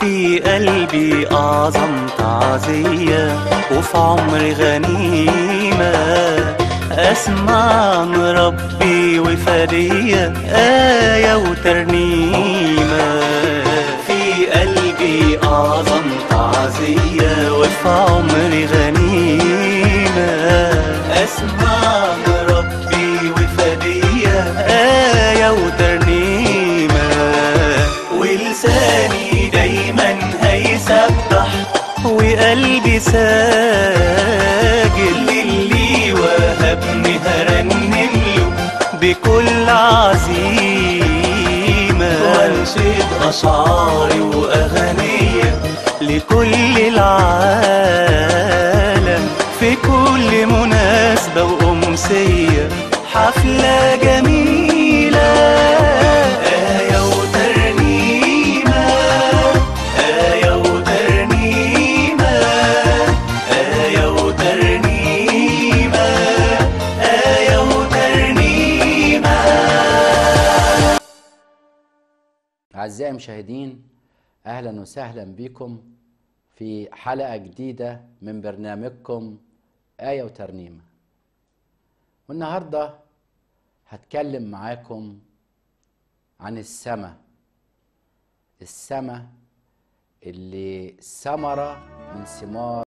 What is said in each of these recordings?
في قلبي أعظم تعزية وفي عمري غنيمة أسمع عن ربي وفدية آية وترنيمة في قلبي أعظم تعزية وفي عمري غنيمة أسمع عن ربي وفدية آية وترنيمة ولساني دايما هيسبح وقلبي ساجد للي وهبني هرنم له بكل عزيمة وانشد أشعاري وأغنية لكل العالم في كل مناسبة وأمسية حفلة جميلة آية وترنيمة آية وترنيمة آية وترنيمة آية وترنيمة أعزائي المشاهدين أهلا وسهلا بكم في حلقة جديدة من برنامجكم آية وترنيمة والنهاردة هتكلم معاكم عن السماء السماء اللي ثمرة من ثمار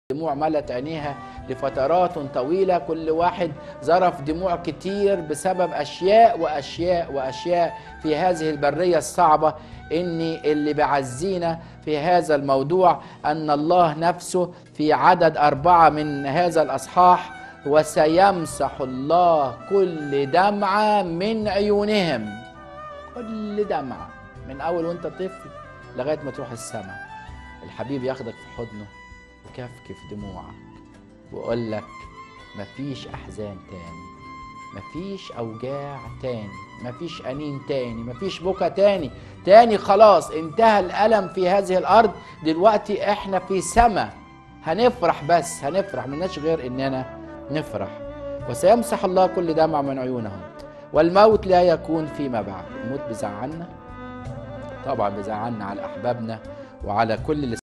دموع ملت عينيها لفترات طويلة كل واحد ظرف دموع كتير بسبب أشياء وأشياء وأشياء في هذه البرية الصعبة إني اللي بعزينا في هذا الموضوع أن الله نفسه في عدد أربعة من هذا الأصحاح وسيمسح الله كل دمعة من عيونهم كل دمعة من أول وأنت طفل لغاية ما تروح السماء الحبيب ياخدك في حضنه وكفكف دموعك ويقول لك مفيش أحزان تاني مفيش أوجاع تاني مفيش أنين تاني مفيش بكا تاني تاني خلاص انتهى الألم في هذه الأرض دلوقتي احنا في سما هنفرح بس هنفرح مناش غير إننا نفرح وسيمسح الله كل دمع من عيونهم والموت لا يكون فيما بعد الموت بيزعلنا طبعا بيزعلنا على أحبابنا وعلى كل اللي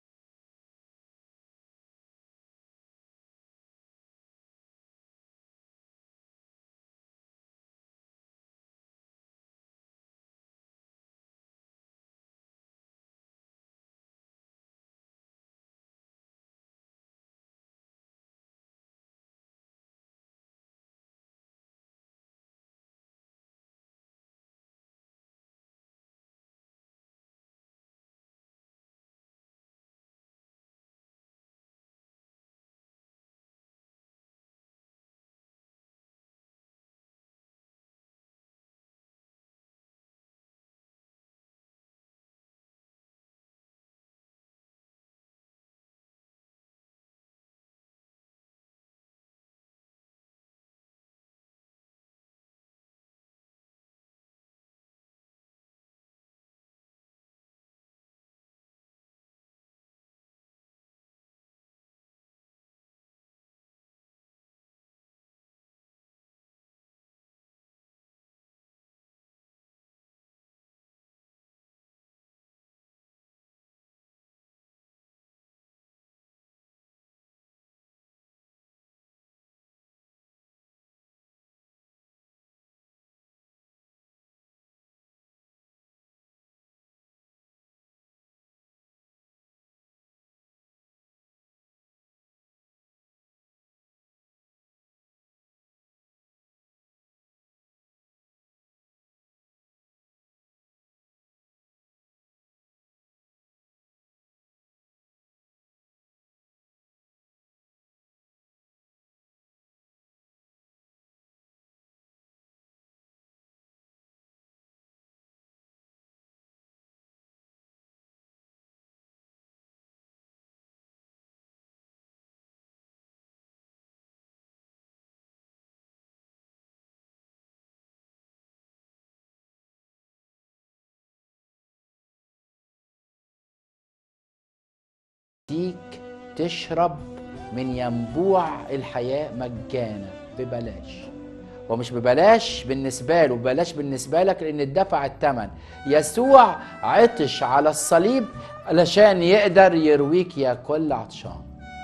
تديك تشرب من ينبوع الحياة مجانا ببلاش ومش ببلاش بالنسبة له ببلاش بالنسبة لك لأن اتدفع الثمن يسوع عطش على الصليب علشان يقدر يرويك يا كل عطشان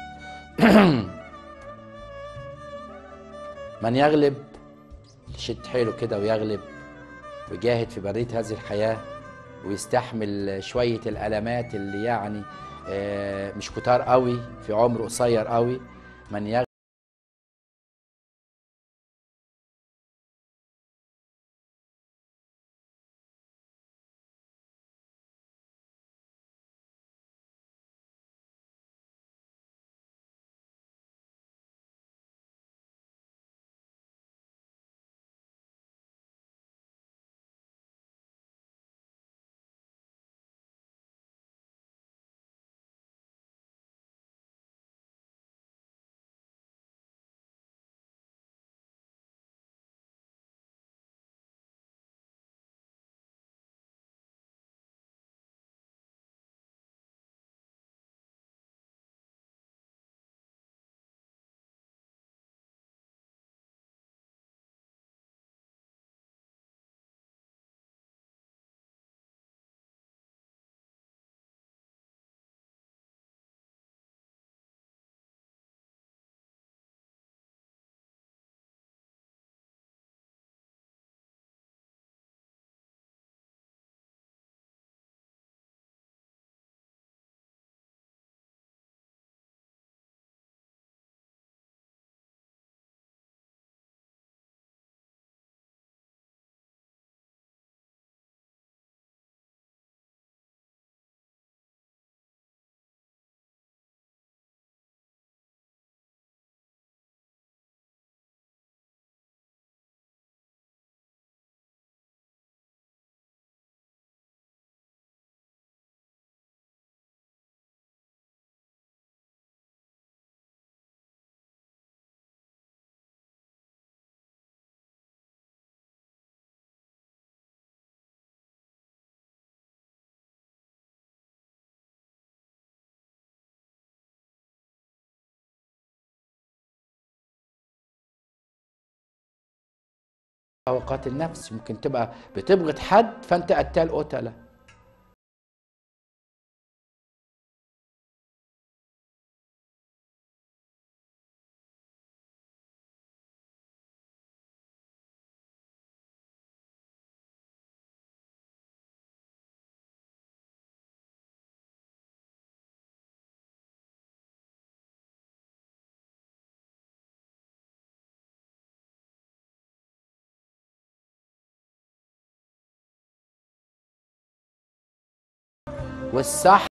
من يغلب يشد حيله كده ويغلب ويجاهد في برية هذه الحياة ويستحمل شوية الألمات اللي يعني آه، مش كتار قوي في عمر قصير قوي من يغلب هو قاتل نفس ممكن تبقى بتبغض حد فانت قتال قتله والصح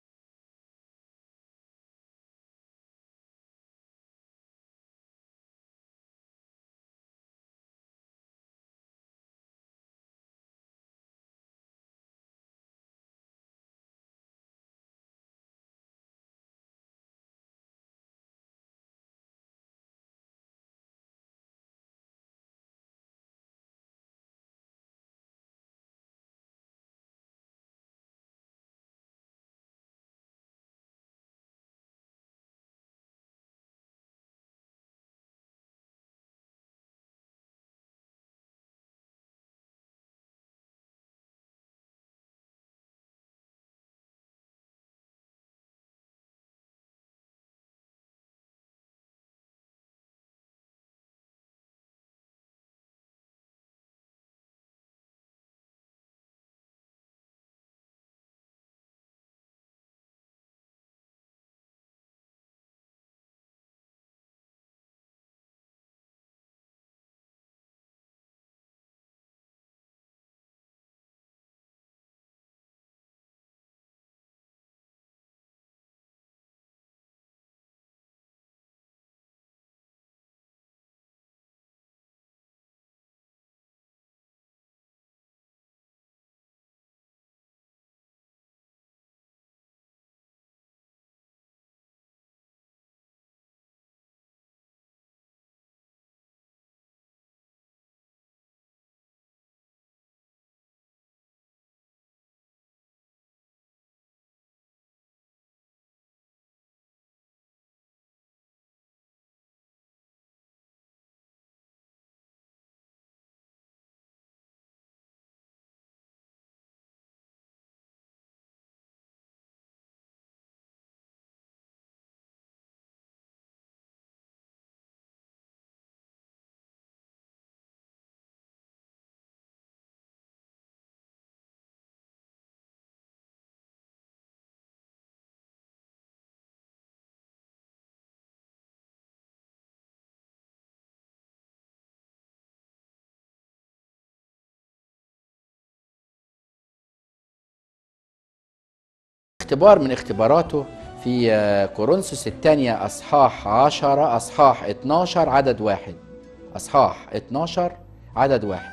اختبار من اختباراته في آه، كورنثوس الثانية أصحاح 10 أصحاح 12 عدد واحد أصحاح 12 عدد واحد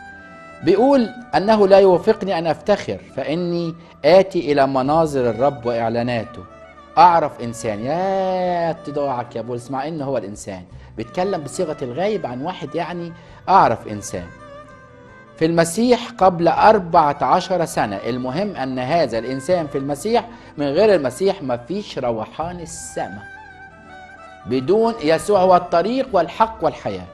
بيقول أنه لا يوافقني أن أفتخر فإني آتي إلى مناظر الرب وإعلاناته أعرف إنسان يا اتضاعك يا بولس مع إنه هو الإنسان بيتكلم بصيغة الغايب عن واحد يعني أعرف إنسان في المسيح قبل أربعة عشر سنة المهم أن هذا الإنسان في المسيح من غير المسيح ما فيش روحان السماء بدون يسوع هو الطريق والحق والحياة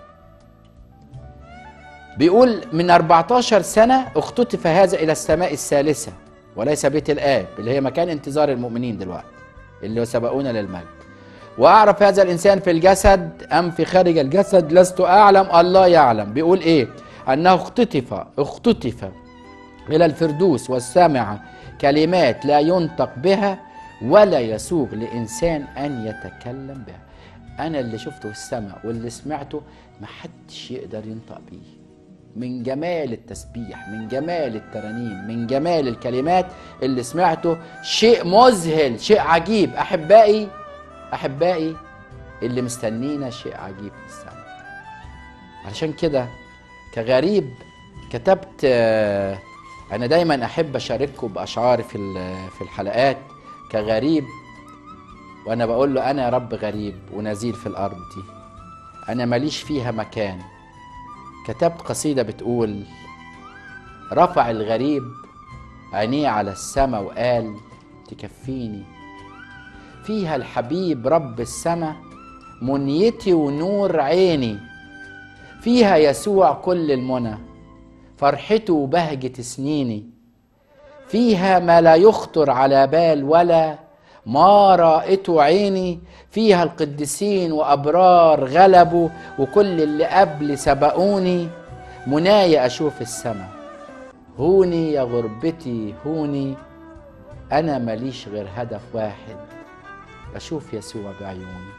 بيقول من 14 سنة اختطف هذا إلى السماء الثالثة وليس بيت الآب اللي هي مكان انتظار المؤمنين دلوقتي اللي سبقونا للمجد وأعرف هذا الإنسان في الجسد أم في خارج الجسد لست أعلم الله يعلم بيقول إيه أنه اختطف اختطف إلى الفردوس والسامع كلمات لا ينطق بها ولا يسوغ لإنسان أن يتكلم بها أنا اللي شفته في السماء واللي سمعته ما حدش يقدر ينطق بيه من جمال التسبيح من جمال الترانيم من جمال الكلمات اللي سمعته شيء مذهل شيء عجيب أحبائي أحبائي اللي مستنينا شيء عجيب في السماء علشان كده كغريب كتبت آه، انا دايما احب اشارككم باشعاري في ال- في الحلقات كغريب وانا بقول له انا يا رب غريب ونزيل في الارض دي انا ماليش فيها مكان كتبت قصيده بتقول رفع الغريب عينيه على السماء وقال تكفيني فيها الحبيب رب السماء منيتي ونور عيني فيها يسوع كل المنى فرحته وبهجة سنيني فيها ما لا يخطر على بال ولا ما رأته عيني فيها القديسين وأبرار غلبوا وكل اللي قبل سبقوني منايا أشوف السما هوني يا غربتي هوني أنا ماليش غير هدف واحد أشوف يسوع بعيوني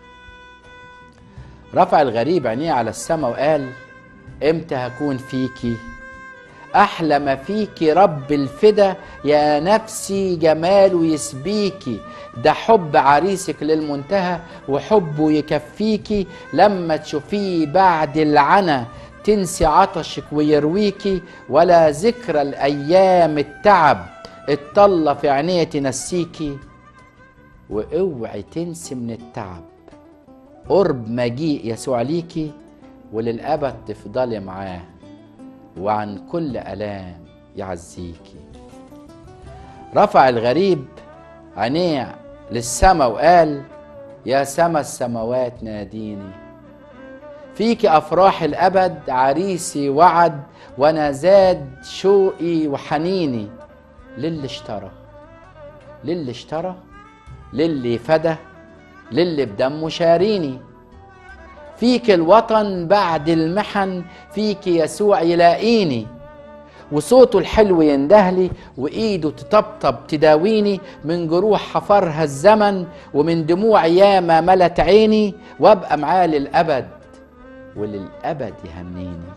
رفع الغريب عينيه على السما وقال امتى هكون فيكي احلى ما فيكي رب الفدا يا نفسي جماله يسبيكي ده حب عريسك للمنتهى وحبه يكفيكي لما تشوفيه بعد العنا تنسي عطشك ويرويكي ولا ذكرى الايام التعب الطلة في عينيه تنسيكي واوعي تنسي من التعب قرب مجيء يسوع ليكي وللأبد تفضلي معاه وعن كل ألام يعزيكي رفع الغريب عينيه للسما وقال يا سما السماوات ناديني فيك أفراح الأبد عريسي وعد وأنا زاد شوقي وحنيني للي اشترى للي اشترى للي فدى للي بدمه شاريني فيك الوطن بعد المحن فيك يسوع يلاقيني وصوته الحلو يندهلي وايده تطبطب تداويني من جروح حفرها الزمن ومن دموع ياما ملت عيني وابقى معاه للابد وللابد يهنيني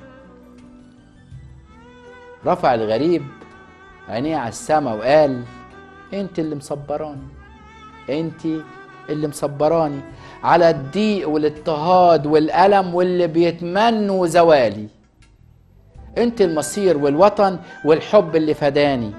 رفع الغريب عينيه على السما وقال انت اللي مصبراني انت اللي مصبراني على الضيق والاضطهاد والألم واللي بيتمنوا زوالي انت المصير والوطن والحب اللي فداني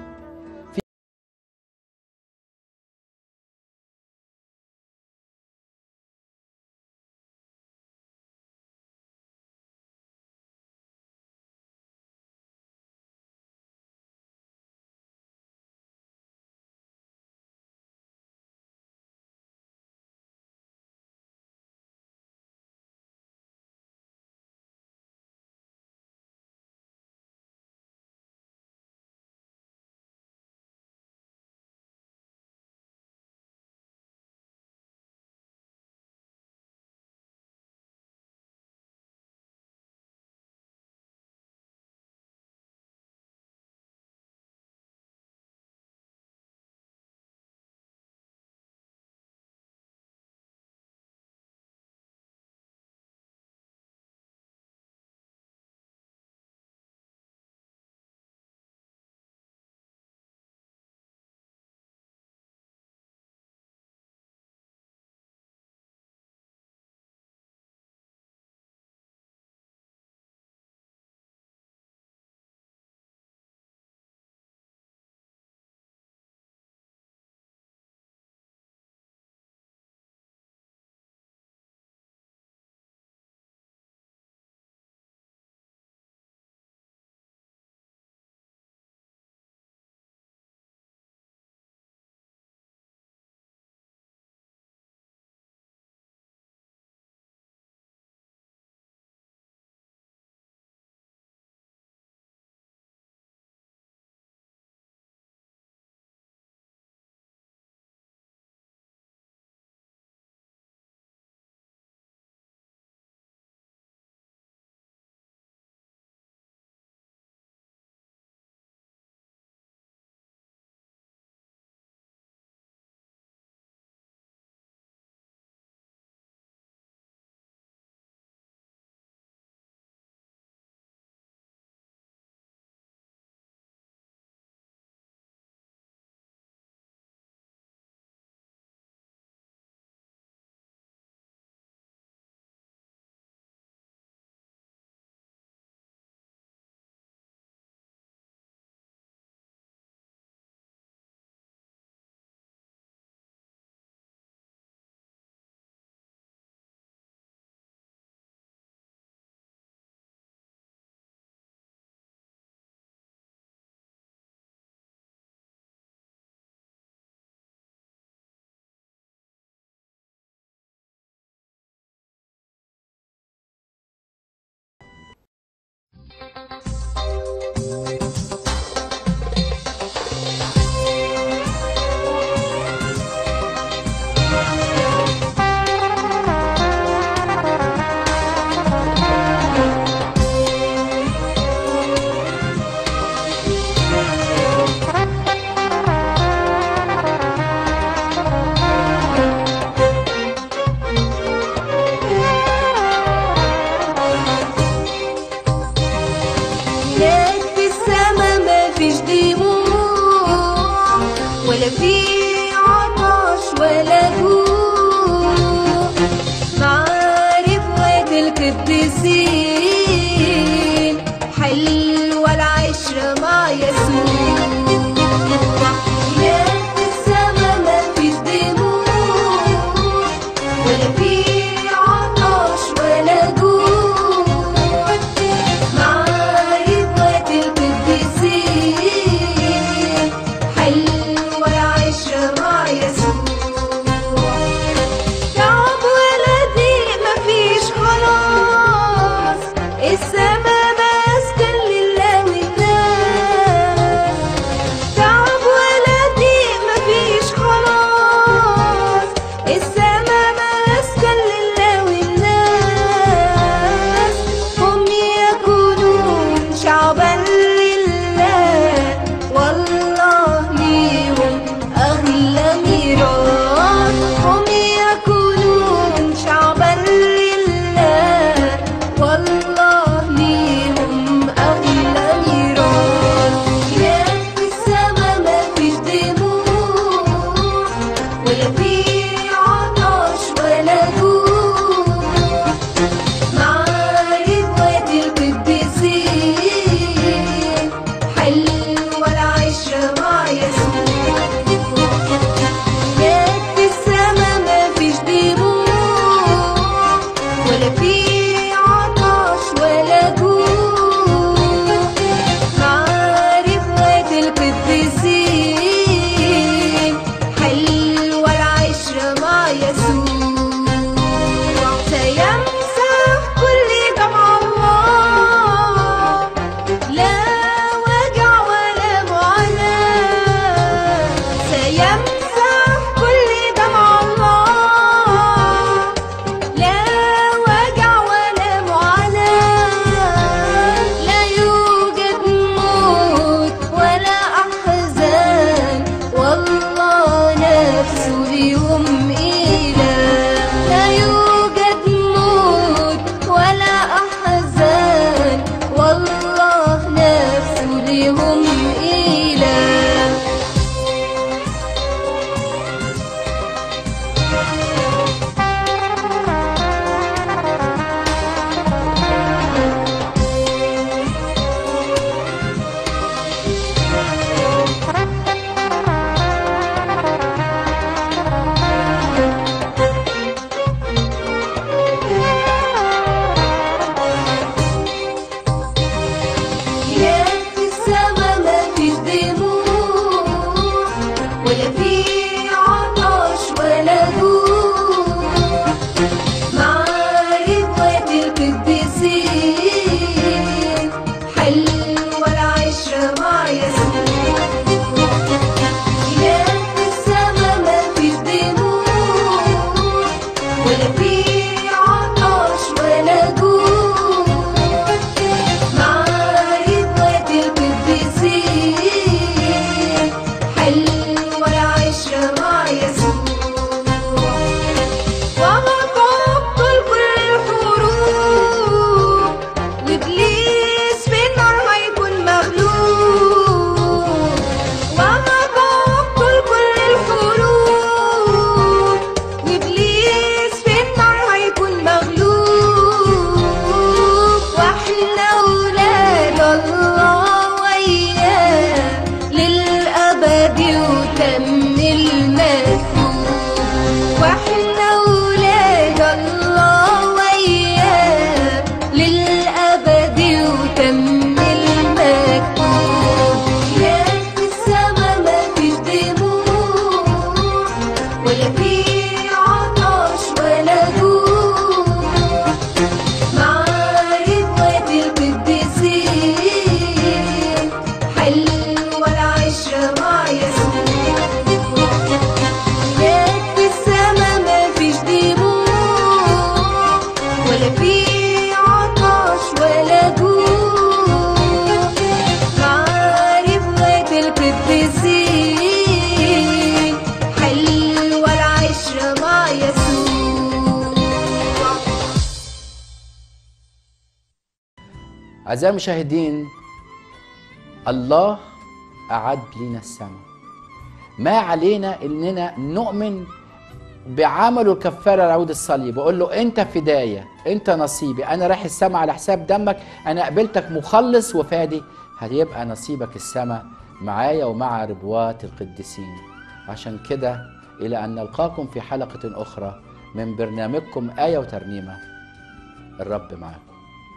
أعزائي المشاهدين الله أعد لنا السماء ما علينا إننا نؤمن بعمله الكفاره على عود الصليب بقول له انت فدايه انت نصيبي انا رايح السماء على حساب دمك انا قبلتك مخلص وفادي هيبقى نصيبك السماء معايا ومع ربوات القديسين عشان كده الى ان نلقاكم في حلقه اخرى من برنامجكم ايه وترنيمه الرب معاكم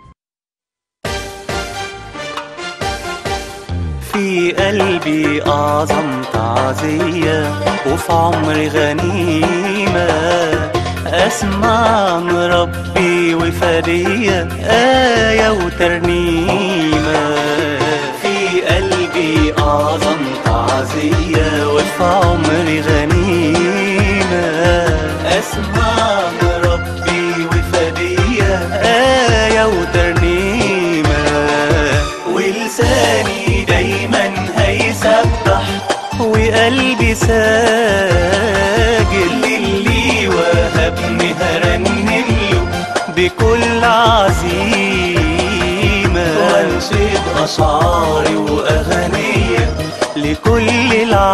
في قلبي أعظم تعزية وفي عمري غنيمة أسمع عن ربي وفدية آية وترنيمة في قلبي أعظم تعزية وفي عمري غنيمة أسمع عن ربي وفدية آية وترنيمة ولساني دايما هيسبح وقلبي ساجد للي وهبني هرنمله بكل عزيمة وانشد أشعاري وأغانية لكل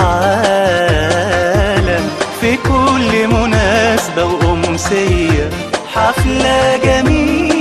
العالم في كل مناسبة وأمسية حفلة جميلة